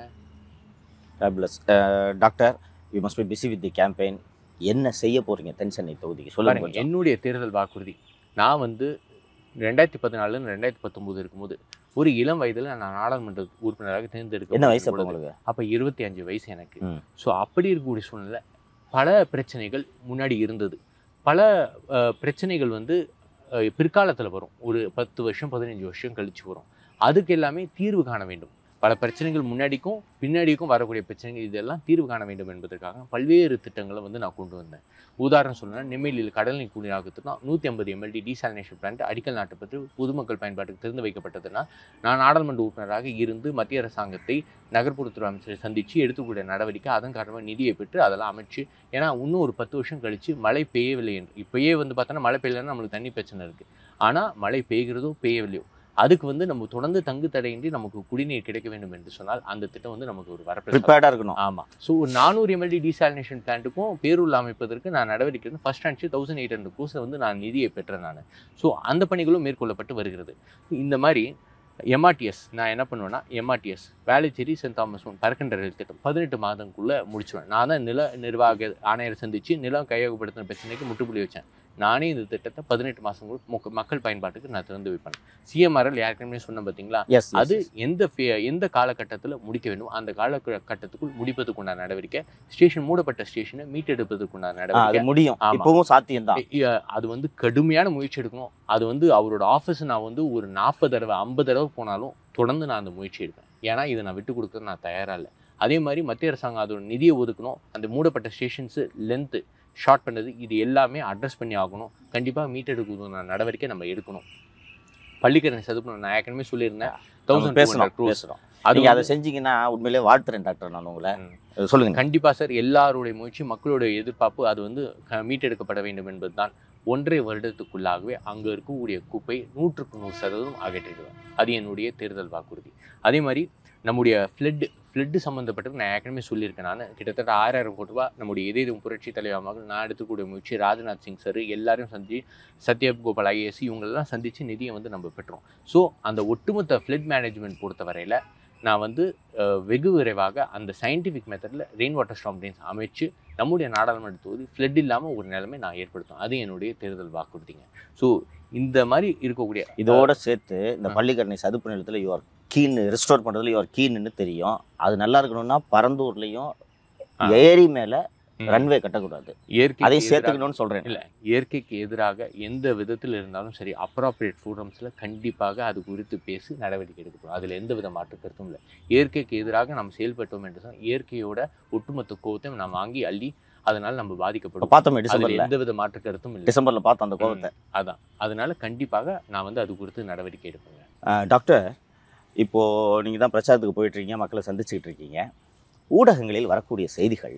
fabulous doctor you must be busy with the campaign என்ன செய்ய போறீங்க தென் சென்னை தொகுதிக்கு சொல்லுங்க பாருங்க கொஞ்சம். என்னுடைய தேர்தல் வாக்குறுதி நான் வந்து ரெண்டாயிரத்தி பதினாலுன்னு ரெண்டாயிரத்தி பத்தொம்போது இருக்கும்போது ஒரு இளம் வயதுல நான் நாடாளுமன்ற உறுப்பினராக தேர்ந்தெடுக்க என்ன வயசு அப்போ உங்களுக்கு அப்போ இருபத்தி அஞ்சு வயசு எனக்கு ம். ஸோ அப்படி இருக்கக்கூடிய சூழ்நிலை பல பிரச்சனைகள் முன்னாடி இருந்தது பல அஹ், பிரச்சனைகள் வந்து பிற்காலத்தில் வரும் ஒரு பத்து வருஷம் பதினஞ்சு வருஷம் கழிச்சு வரும் அதுக்கு எல்லாமே தீர்வு காண வேண்டும் பல பிரச்சனைகள் முன்னாடிக்கும் பின்னாடிக்கும் வரக்கூடிய பிரச்சனைகள் இதெல்லாம் தீர்வு காண வேண்டும் என்பதற்காக பல்வேறு திட்டங்களை வந்து நான் கொண்டு வந்தேன் உதாரணம் சொல்லணும்னா நெம்மேலியில் கடல் நீர் குடிநீராக்கத்துனா நூற்றி ஐம்பது எம்எல்டி டீசாலினேஷன் பிளான்ட் அடிக்கல் நாட்டப்பட்டு பொதுமக்கள் பயன்பாட்டுக்கு திறந்து வைக்கப்பட்டதுன்னா நான் நாடாளுமன்ற உறுப்பினராக இருந்து மத்திய அரசாங்கத்தை நகர்ப்புறத்துறை அமைச்சரை சந்தித்து எடுத்துக்கூடிய நடவடிக்கை அதன் காரணமாக நிதியை பெற்று அதெல்லாம் அமைச்சு ஏன்னா இன்னும் ஒரு பத்து வருஷம் கழிச்சு மழை பெய்யவில்லை என்று இப்பயே வந்து பார்த்தோன்னா மழை பெய்யலைன்னா நம்மளுக்கு தண்ணி பிரச்சனை இருக்குது ஆனால் மழை பெய்கிறதோ பெய்யவில்லையோ அதுக்கு வந்து நம்ம தொடர்ந்து தங்கு தடையின்றி நமக்கு குடிநீர் கிடைக்க வேண்டும் என்று சொன்னால் அந்த திட்டம் வந்து நமக்கு ஒரு வரப்பிரசாதம் ப்ரிப்பேர்டாக இருக்கணும் ஆமாம் ஸோ ஒரு நானூறு எம்எல்டி டீசாலினேஷன் பிளான்ட்டுக்கும் பேரூரில் அமைப்பதற்கு நான் நடவடிக்கை எடுத்து ஃபர்ஸ்ட் அனுப்பிச்சு தௌசண்ட் எயிட் ஹண்ட்ரட் கோர்ஸை வந்து நான் நிதியை பெற்றேன் நான் ஸோ அந்த பணிகளும் மேற்கொள்ளப்பட்டு வருகிறது இந்த மாதிரி எம்ஆர்டிஎஸ் நான் என்ன பண்ணுவேன்னா எம்ஆர்டிஎஸ் வேலைச்சேரி சென்ட் தாமஸ் ஒன் பறக்கின்ற ரயில் திட்டம் பதினெட்டு மாதங்களுக்குள்ளே முடிச்சுவேன் நான் தான் நில நிர்வாக ஆணையரை சந்தித்து நிலம் கையகப்படுத்தின பிரச்சனைக்கு முற்றுப்புள்ளி வச்சேன் நானே இந்த திட்டத்தை பதினெட்டு மாதம் கூட மக்கள் பயன்பாட்டுக்கு நான் திறந்து வைப்பேன் சிஎம்ஆர்எல் ஏற்கனவே சொன்னேன் பார்த்தீங்களா எஸ் அது எந்த ஃபே- எந்த காலகட்டத்தில் முடிக்க வேண்டும் அந்த காலகட்டத்துக்குள் முடிப்பதற்குண்டான நடவடிக்கை ஸ்டேஷன் மூடப்பட்ட ஸ்டேஷனை மீட்டெடுப்பதற்குண்டான அது நடவடிக்கை முடியும் ஆமா. இப்பவும் சாத்தியம் தான் இ- இ- அது வந்து கடுமையான முயற்சி எடுக்கணும் அது வந்து அவரோட ஆஃபீஸ் நான் வந்து ஒரு நாற்பது தடவை ஐம்பது தடவை போனாலும் தொடர்ந்து நான் அந்த முயற்சி எடுப்பேன் ஏன்னா இதை நான் விட்டு கொடுக்க நான் தயாராக இல்லை அதே மாதிரி மத்திய அரசாங்கம் அதோட நிதியை ஒதுக்கணும் அந்த மூடப்பட்ட ஸ்டேஷன்ஸு லென்த்து ஷார்ட் பண்ணது இது எல்லாமே அட்ரஸ் பண்ணி ஆகணும் கண்டிப்பாக மீட்டெடுக்க நடவடிக்கை நம்ம எடுக்கணும் பள்ளிக்கரணை சதுப்பு நான் ஏற்கனவே சொல்லியிருந்தேன் நம்ம தௌசண்ட் பேசணும் க்ரோஸ் பேசுறோம் அது நீங்க அதை வந்து- செஞ்சீங்கன்னா உண்மையிலே வாழ்த்துறேன் டாக்டர் நான் உங்களை ம். சொல்லுங்க கண்டிப்பா சார் எல்லாருடைய முயற்சி மக்களுடைய எதிர்பார்ப்பு அது வந்து க- மீட்டெடுக்கப்பட வேண்டும் என்பதுதான் ஒன்றரை வருடத்துக்குள்ளாகவே அங்க இருக்கக்கூடிய குப்பை நூற்றுக்கு நூறு சதவீதம் அகற்றிடுவேன் அது என்னுடைய தேர்தல் வாக்குறுதி அதே மாதிரி நம்முடைய ஃப்ளட் ஃப்ளட்டு சம்மந்தப்பட்டது நான் ஏற்கனவே சொல்லியிருக்கேன் நான் கிட்டத்தட்ட ஆறாயிரம் கோடி ரூபாய் நம்முடைய இதயம் புரட்சி தலைவமாக நான் எடுத்துக்கூடிய முயற்சி ராஜ்நாத் சிங் சார் எல்லாரையும் சந்தி சத்யப் கோபால் ஐஏஎஸ் இவங்களெல்லாம் சந்தித்து நிதியை வந்து நம்ம பெற்றோம் ஸோ அந்த ஒட்டுமொத்த ஃப்ளட் மேனேஜ்மெண்ட் பொறுத்தவரையில் நான் வந்து அஹ், வெகு விரைவாக அந்த சயின்டிஃபிக் மெத்தடில் ரெயின் வாட்டர் ஸ்டாம் ட்ரெயின்ஸ் அமைச்சு நம்முடைய நாடாளுமன்ற தொகுதி ஃப்ளட் இல்லாமல் ஒரு நிலைமை நான் ஏற்படுத்தும் அது என்னுடைய தேர்தல் வாக்குறுதிங்க ஸோ இந்த மாதிரி இருக்கக்கூடிய இதோட சேர்த்து இந்த ஆ. பள்ளிக்கரணை சதுப்பு நிலத்துல யுவர் கீன் ரெஸ்டோர் பண்றதுல யுவர் கீன்னு தெரியும் அது நல்லா இருக்கணும்னா பரந்தூர்லயும் ஆ. ஏரி மேல ம், ரன்வே கட்டக்கூடாது இயற்கைக்கு அதையும் எதிராக- சேர்த்துக்கணும்னு சொல்றேன் இல்ல இயற்கைக்கு எதிராக எந்த விதத்தில் இருந்தாலும் சரி அப்ராப்ரியேட் ஃபோரம்ஸில் கண்டிப்பாக அது குறித்து பேசி நடவடிக்கை எடுக்கப்படும் அதில் எந்த வித மாற்று கருத்தும் இல்லை இயற்கைக்கு எதிராக நாம் செயல்பட்டோம் என்று சொன்னால் இயற்கையோட ஒட்டுமொத்த கோவத்தையும் நாம் வாங்கி அள்ளி அதனால் நம்ம இப்ப பாதிக்கப்படும் பார்த்தோமே அதில் டிசம்பர்ல எந்த வித மாற்று கருத்தும் இல்லை டிசம்பர்ல பார்த்தோம் அந்த கோபத்தை அதான் அதனால கண்டிப்பாக நான் வந்து அது குறித்து நடவடிக்கை எடுப்பேங்க ஆ, டாக்டர் இப்போ நீங்க தான் பிரச்சாரத்துக்கு போயிட்டு இருக்கீங்க மக்களை சந்திச்சுக்கிட்டு இருக்கீங்க ஊடகங்களில் வரக்கூடிய செய்திகள்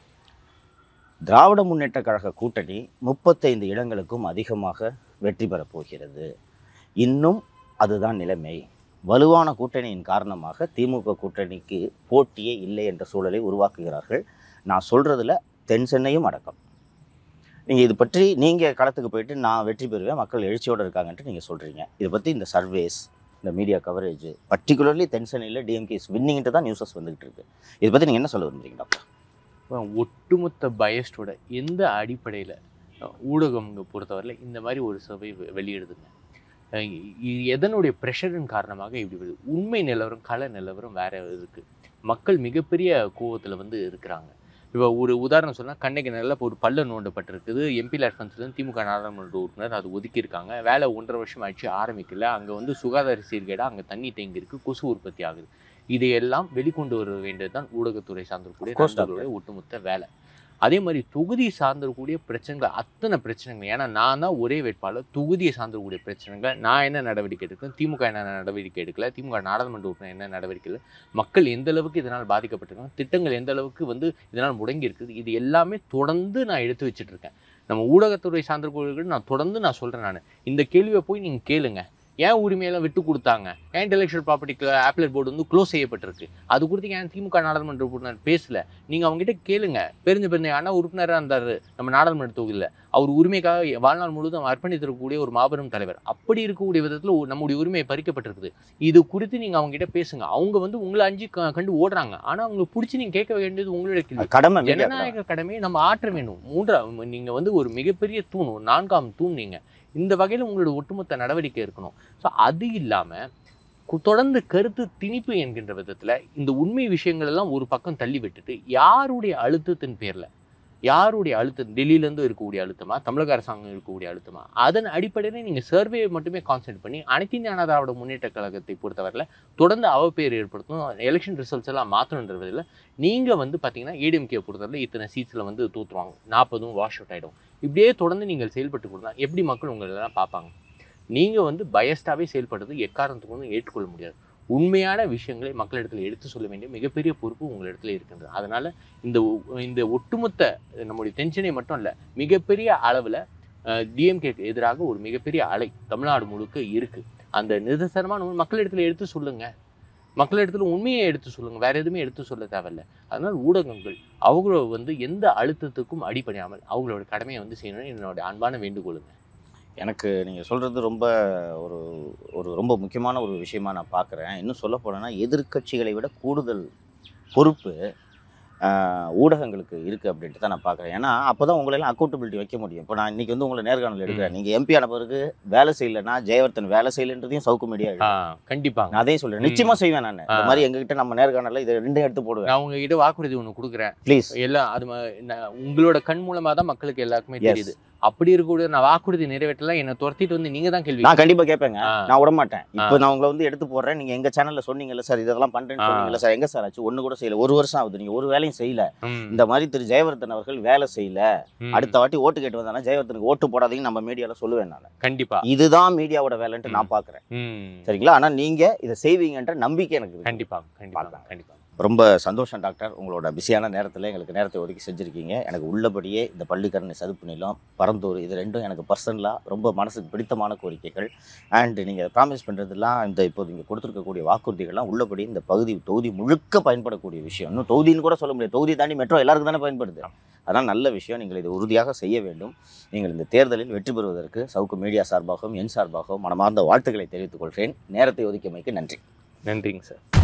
திராவிட முன்னேற்ற கழக கூட்டணி முப்பத்தைந்து இடங்களுக்கும் அதிகமாக வெற்றி பெறப் போகிறது இன்னும் அதுதான் நிலைமை வலுவான கூட்டணியின் காரணமாக திமுக கூட்டணிக்கு போட்டியே இல்லை என்ற சூழலை உருவாக்குகிறார்கள் நான் சொல்றதுல தென் சென்னையும் அடக்கம் நீங்கள் இது பற்றி நீங்கள் களத்துக்கு போயிட்டு நான் வெற்றி பெறுவேன் மக்கள் எழுச்சியோடு இருக்காங்கன்ட்டு நீங்கள் சொல்கிறீங்க இதை பற்றி இந்த சர்வேஸ் இந்த மீடியா கவரேஜ் பர்டிகுலர்லி தென் சென்னையில் டிஎம்கே இஸ் வின்னிங்ட்டு தான் நியூஸஸ் வந்துகிட்டு இருக்கு இதை பற்றி நீங்கள் என்ன சொல்ல விரும்புறீங்க டாக்டர் அப்புறம் ஒட்டுமொத்த பயஸ்டோட எந்த அடிப்படையில் ஊடகம்ங்க பொறுத்தவரையில் இந்த மாதிரி ஒரு சர்வே வெ- வெளியிடுதுங்க அஹ் இது எதனுடைய ப்ரெஷரின் காரணமாக இப்படி வருது உண்மை நிலவரம் கள நிலவரம் வேற இருக்கு மக்கள் மிகப்பெரிய கோவத்தில் வந்து இருக்கிறாங்க இப்போ ஒரு உதாரணம் சொன்னால் கண்ணைக்கு நல்ல ஒரு பல்ல நோண்டப்பட்டிருக்குது எம்பி லேட்ஃபண்ட்ஸ்லேருந்து திமுக நாடாளுமன்ற உறுப்பினர் அது ஒதுக்கியிருக்காங்க வேலை ஒன்றரை வருஷம் ஆயிடுச்சு ஆரம்பிக்கல அங்கே வந்து சுகாதார சீர்கேடாக அங்கே தண்ணி தேங்கி இருக்கு கொசு உற்பத்தி ஆகுது இதையெல்லாம் வெளிக்கொண்டு வர வேண்டியது தான் ஊடகத்துறை சார்ந்திருக்கக்கூடிய Of course, நண்பர்களுடைய ஒட்டுமொத்த வேலை அதே மாதிரி தொகுதி சார்ந்திருக்கக்கூடிய பிரச்சனைகள் அத்தனை பிரச்சனைகள் ஏன்னா நான் தான் ஒரே வேட்பாளர் தொகுதியை சார்ந்திருக்கக்கூடிய பிரச்சனைகள் நான் என்ன நடவடிக்கை எடுக்கிறேன் திமுக என்ன நடவடிக்கை எடுக்கல திமுக நாடாளுமன்ற உறுப்பினர் என்ன நடவடிக்கை இல்லை மக்கள் எந்த அளவுக்கு இதனால் பாதிக்கப்பட்டிருக்காங்க திட்டங்கள் எந்த அளவுக்கு வந்து இதனால் முடங்கி இருக்குது இது எல்லாமே தொடர்ந்து நான் எடுத்து வச்சுட்டு இருக்கேன் நம்ம ஊடகத்துறை சார்ந்திருக்கவர்கள் நான் தொடர்ந்து நான் சொல்கிறேன் நான் இந்த கேள்வியை போய் நீங்கள் கேளுங்க ஏன் உரிமையெல்லாம் விட்டு கொடுத்தாங்க ஏன் இன்டெலெக்சுவல் ப்ராப்பர்ட்டிக்கு ஆப்லெட் போர்டு வந்து க்ளோஸ் செய்யப்பட்டிருக்கு அது குறித்து ஏன் திமுக நாடாளுமன்ற உறுப்பினர் பேசல நீங்கள் அவங்ககிட்ட கேளுங்க பெருஞ்ச பெருந்த அண்ணா உறுப்பினராக இருந்தார் நம்ம நாடாளுமன்ற தொகுதியில் அவர் உரிமைக்காக வாழ்நாள் முழுவதும் அர்ப்பணித்திருக்கக்கூடிய ஒரு மாபெரும் தலைவர் அப்படி இருக்கக்கூடிய விதத்தில் நம்முடைய உரிமை பறிக்கப்பட்டிருக்குது இது குறித்து நீங்கள் அவங்ககிட்ட பேசுங்க அவங்க வந்து உங்களை அஞ்சு க- கண்டு ஓடுறாங்க ஆனால் அவங்களுக்கு பிடிச்சி நீங்கள் கேட்க வேண்டியது உங்களுடைய கேள்வி கடமை media கடமை. ஜனநாயக கடமையை நம்ம ஆற்ற வேண்டும் மூன்றா நீங்க வந்து ஒரு மிகப்பெரிய தூண் ஒரு நான்காம் தூண் நீங்க இந்த வகையில் உங்களோட ஒட்டுமொத்த நடவடிக்கை இருக்கணும் ஸோ அது இல்லாம கு- தொடர்ந்து கருத்து திணிப்பு என்கின்ற விதத்துல இந்த உண்மை விஷயங்கள் எல்லாம் ஒரு பக்கம் தள்ளி விட்டுட்டு யாருடைய அழுத்தத்தின் பேர்ல யாருடைய அழுத்தம் டெல்லியிலேருந்து இருக்கக்கூடிய அழுத்தமா தமிழக அரசாங்கம் இருக்கக்கூடிய அழுத்தமா அதன் அடிப்படையில் நீங்கள் சர்வே மட்டுமே கான்சென்ட் பண்ணி அனைத்து இந்திய அண்ணா திராவிட முன்னேற்ற கழகத்தை பொறுத்தவரையில் தொடர்ந்து அவப்பேர் ஏற்படுத்தணும் எலெக்ஷன் ரிசல்ட்ஸ் எல்லாம் மாற்றணுன்றதில் நீங்கள் வந்து பார்த்தீங்கன்னா ஏடிஎம்கே பொறுத்தவரை இத்தனை சீட்ஸில் வந்து தூத்துருவாங்க நாற்பதும் வாஷ் அவுட் ஆகிடும் இப்படியே தொடர்ந்து நீங்கள் செயல்பட்டு கொடுத்தா எப்படி மக்கள் உங்களை எல்லாம் பார்ப்பாங்க நீங்கள் வந்து பயஸ்டாகவே செயல்படுறது எக்காரணத்துக்கு வந்து ஏற்றுக்கொள்ள முடியாது உண்மையான விஷயங்களை மக்களிடத்தில் எடுத்து சொல்ல வேண்டிய மிகப்பெரிய பொறுப்பு உங்களிடத்துல இருக்கின்றது அதனால் இந்த ஒ- இந்த ஒட்டுமொத்த நம்முடைய டென்ஷனை மட்டும் இல்லை மிகப்பெரிய அளவில் டிஎம்கேக்கு எதிராக ஒரு மிகப்பெரிய அலை தமிழ்நாடு முழுக்க இருக்குது அந்த நிதர்சனமான உண்மை மக்களிடத்தில் எடுத்து சொல்லுங்கள் மக்களிடத்துல உண்மையை எடுத்து சொல்லுங்க வேற எதுவுமே எடுத்து சொல்ல தேவையில்ல அதனால் ஊடகங்கள் அவங்கள வந்து எந்த அழுத்தத்துக்கும் அடிபணியாமல் அவங்களோட கடமையை வந்து செய்யணும்னு என்னோட அன்பான வேண்டுகோளுங்க எனக்கு நீங்கள் சொல்கிறது ரொம்ப ஒரு ஒரு ரொம்ப முக்கியமான ஒரு விஷயமா நான் பார்க்குறேன் இன்னும் சொல்ல போனேன்னா எதிர்க்கட்சிகளை விட கூடுதல் பொறுப்பு ஆஹ், ஊடகங்களுக்கு இருக்குது அப்படின்ட்டு தான் நான் பார்க்குறேன் ஏன்னா அப்போ தான் உங்களெல்லாம் அக்கௌண்டபிலிட்டி வைக்க முடியும் இப்போ நான் இன்னைக்கு வந்து உங்களை நேர்காணல் எடுக்கிறேன் நீங்கள் எம்பி ஆன பிறகு வேலை செய்யலைன்னா ஜெயவர்தன் வேலை செய்யலைன்றதையும் சவுக்கு மீடியா ஆ, கண்டிப்பாங்க நான் அதையும் சொல்றேன் ம். நிச்சயமா செய்வேன் நான் இந்த ஆ. மாதிரி எங்ககிட்ட நம்ம நேர்காணல்ல இதை ரெண்டும் எடுத்து போடுவேன் நான் உங்ககிட்ட வாக்குறுதி ஒண்ணு கொடுக்குறேன் ப்ளீஸ் எல்லாம் அது ம- நான் உங்களோட கண் மூலமா தான் மக்களுக்கு எல்லாருக்குமே Yes. தெரியுது அப்படி இருக்கக்கூடிய நான் வாக்குறுதி நிறைவேற்றலாம் என்னை துரத்திட்டு வந்து நீங்க தான் கேள்வி நான் கண்டிப்பா கேட்பேங்க ஆ. நான் விட மாட்டேன் இப்போ நான் உங்களை வந்து எடுத்து போடுறேன் நீங்க எங்க சேனல்ல சொன்னீங்கல்ல சார் இதெல்லாம் பண்றேன்னு ஆ. சொன்னீங்கல்ல சார் எங்க சார் ஆச்சு ஒண்ணு கூட செய்யல ஒரு வருஷம் ஆகுது நீங்க ஒரு வேலையும் செய்யல ம், இந்த மாதிரி திரு ஜெயவர்தன் அவர்கள் வேலை செய்யல ம், அடுத்த வாட்டி ஓட்டு கேட்டு வந்தானா ஜெயவர்தனுக்கு ஓட்டு போடாதீங்க நம்ம மீடியால சொல்லுவேன் நான் கண்டிப்பா இதுதான் மீடியாவோட வேலைன்ட்டு நான் பாக்குறேன் ம், சரிங்களா ஆனா நீங்க இதை செய்வீங்கன்ற நம்பிக்கை எனக்கு இருக்கு. கண்டிப்பா கண்டிப்பா பார்க்கலாம். கண்டிப்பா ரொம்ப சந்தோஷம் டாக்டர் உங்களோட பிஸியான நேரத்தில் எங்களுக்கு நேரத்தை ஒதுக்கி செஞ்சுருக்கீங்க எனக்கு உள்ளபடியே இந்த பள்ளிக்கரணை சதுப்பு நிலம் பரந்தூர் இது ரெண்டும் எனக்கு பர்சனலாக ரொம்ப மனசுக்கு பிடித்தமான கோரிக்கைகள் அண்ட் நீங்கள் ப்ராமிஸ் பண்ணுறதுலாம் இந்த இப்போது இங்கே கொடுத்துருக்கக்கூடிய வாக்குறுதிகள்லாம் உள்ளபடி இந்த பகுதி தொகுதி முழுக்க பயன்படக்கூடிய விஷயம் இன்னும் தொகுதின்னு கூட சொல்ல முடியாது தொகுதி தாண்டி மெட்ரோ எல்லாருக்கும் தானே பயன்படுது அதான் நல்ல விஷயம் நீங்கள் இதை உறுதியாக செய்ய வேண்டும் நீங்கள் இந்த தேர்தலில் வெற்றி பெறுவதற்கு சவுக்கு மீடியா சார்பாகவும் என் சார்பாகவும் மனமார்ந்த வாழ்த்துக்களை தெரிவித்துக் கொள்கிறேன் நேரத்தை ஒதுக்கியமைக்கு நன்றி நன்றிங்க சார்